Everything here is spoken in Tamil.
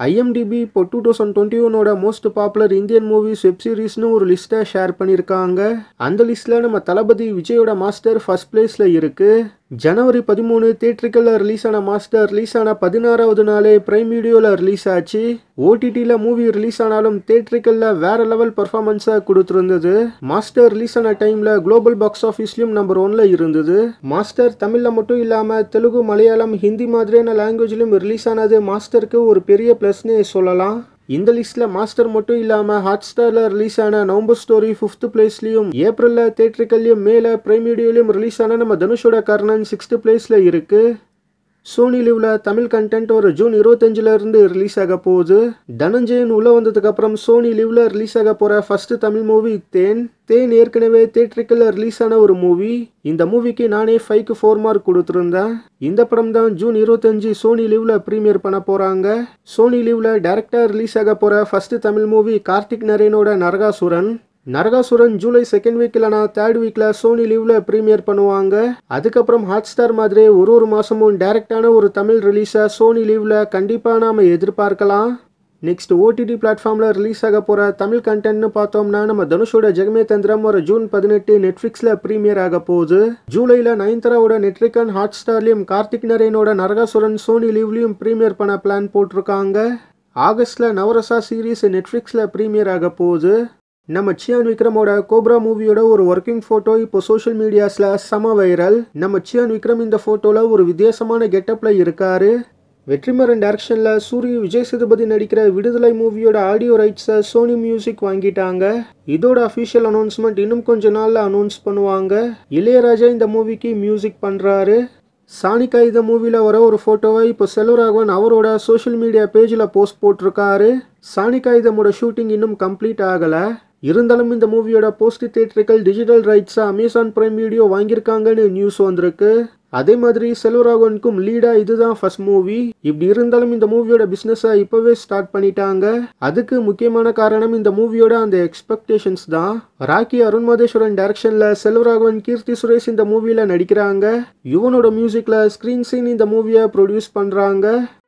ஐஎம்டிபி இப்போ டூ தௌசண்ட் டுவெண்ட்டி ஒனோட most popular Indian movies web சீரிஸ்னு ஒரு லிஸ்ட்டை ஷேர் பண்ணியிருக்காங்க அந்த லிஸ்ட்டில் நம்ம தளபதி விஜயோட மாஸ்டர் ஃபர்ஸ்ட் பிளேஸில் இருக்குது ஜனவரி பதிமூணு தேட்ரிக்கலில் ரிலீஸ் ஆன மாஸ்டர் ரிலீஸ் ஆன பதினாறாவது நாளே பிரைம் வீடியோவில் ரிலீஸ் ஆச்சு ஓடிடியில் மூவி ரிலீஸ் ஆனாலும் தேட்ரிக்கலில் வேற லெவல் பர்ஃபார்மன்ஸை கொடுத்துருந்தது மாஸ்டர் ரிலீஸ் ஆன டைமில் குளோபல் பாக்ஸ் ஆஃபீஸ்லையும் நம்பர் ஒன்ல இருந்தது மாஸ்டர் தமிழில் மட்டும் இல்லாமல் தெலுங்கு மலையாளம் ஹிந்தி மாதிரியான லாங்குவேஜ்லையும் ரிலீஸ் ஆனது மாஸ்டருக்கு ஒரு பெரிய ப்ளஸ்னே சொல்லலாம் இந்த லிஸ்ட்ல மாஸ்டர் மட்டும் இல்லாம ஹாட் ஸ்டார்ல ரிலீஸ் ஆன நவம்பர் ஸ்டோரி ஃபிஃப்த் பிளேஸ்லயும் ஏப்ரல்ல தேட்ரிக்கல்லையும் மேல பிரைம் வீடியோலையும் ரிலீஸ் ஆன நம்ம தனுஷோட கர்ணன் சிக்ஸ்த் பிளேஸ்ல இருக்கு சோனி லிவ்ல தமிழ் கண்டென்ட் ஒரு ஜூன் இருபத்தஞ்சுல இருந்து ரிலீஸ் ஆக போகுது தனஞ்சயன் உள்ள வந்ததுக்கு அப்புறம் சோனி லிவ்ல ரிலீஸ் ஆக போற first Tamil movie then then ஏற்கனவே தேட்ரிக்கல்ல ரிலீஸ் ஆன ஒரு மூவி இந்த மூவிக்கு நானே ஃபைவ்க்கு ஃபோர் மார்க் கொடுத்துருந்தேன் இந்த படம் தான் ஜூன் இருபத்தஞ்சு சோனி லிவ்ல ப்ரீமியர் பண்ண போறாங்க சோனி லிவ்ல டேரக்டா ரிலீஸ் ஆக போற ஃபர்ஸ்ட் தமிழ் மூவி கார்த்திக் நரேனோட Naragasooran Naragasooran July second week இல்லைனா தேர்ட் வீக்கில் சோனி லீவில் ப்ரீமியர் பண்ணுவாங்க அதுக்கப்புறம் ஹாட் ஸ்டார் மாதிரி ஒரு ஒரு மாதமும் டேரெக்டான ஒரு தமிழ் ரிலீஸை சோனி லீவில் கண்டிப்பாக நாம் எதிர்பார்க்கலாம் நெக்ஸ்ட் ஓடிடி பிளாட்ஃபார்மில் ரிலீஸ் ஆக போகிற தமிழ் கண்டென்ட்னு பார்த்தோம்னா நம்ம தனுஷோட ஜெகமே தந்திரம் ஒரு ஜூன் பதினெட்டு நெட்ஃப்ளிக்ஸில் ப்ரீமியர் ஆக போகுது ஜூலையில் நயன்தராவோட நெட்ரிகன் ஹாட் ஸ்டார்லையும் கார்த்திக் நரேனோட நரகாசுரன் சோனி லீவ்லையும் ப்ரீமியர் பண்ண பிளான் போட்டிருக்காங்க ஆகஸ்டில் நவரசா சீரீஸ் நெட்ஃப்ளிக்ஸில் ப்ரீமியர் ஆக போகுது நம்ம சியான் விக்ரமோட கோப்ரா மூவியோட ஒரு ஒர்க்கிங் ஃபோட்டோ இப்போ சோஷியல் மீடியாஸில் செம வைரல் நம்ம சியான் விக்ரம் இந்த ஃபோட்டோவில் ஒரு வித்தியாசமான கெட்டப்பில் இருக்காரு வெற்றிமாறன் டைரக்ஷனில் சூரிய விஜய் சேதுபதி நடிக்கிற விடுதலை மூவியோட ஆடியோ ரைட்ஸை சோனி மியூசிக் வாங்கிட்டாங்க இதோட அஃபிஷியல் அனௌன்ஸ்மெண்ட் இன்னும் கொஞ்ச நாளில் அனௌன்ஸ் பண்ணுவாங்க இளையராஜா இந்த மூவிக்கு மியூசிக் பண்ணுறாரு சானிகா இந்த மூவியில் வர ஒரு ஃபோட்டோவை இப்போ செல்வராகவன் அவரோட சோஷியல் மீடியா பேஜில் போஸ்ட் போட்டிருக்காரு சானிகா இதமோட ஷூட்டிங் இன்னும் கம்ப்ளீட் ஆகலை இருந்தாலும் இந்த மூவியோட போஸ்ட் தியேட்டரிக்கல் டிஜிட்டல் ரைட்ஸை அமேசான் பிரைம் வீடியோ வாங்கியிருக்காங்கன்னு நியூஸ் வந்திருக்கு அதே மாதிரி செல்வராகவனுக்கும் லீடா இதுதான் ஃபர்ஸ்ட் மூவி இப்படி இருந்தாலும் இந்த மூவியோட பிஸ்னஸை இப்போவே ஸ்டார்ட் பண்ணிட்டாங்க அதுக்கு முக்கியமான காரணம் இந்த மூவியோட அந்த எக்ஸ்பெக்டேஷன்ஸ் தான் ராக்கி அருண் மாதேஸ்வரன் டைரக்ஷன்ல செல்வராகவன் கீர்த்தி சுரேஷ் இந்த மூவியில் நடிக்கிறாங்க யுவனோட மியூசிக்ல ஸ்க்ரீன் சீன் இந்த மூவியை ப்ரொடியூஸ் பண்ணுறாங்க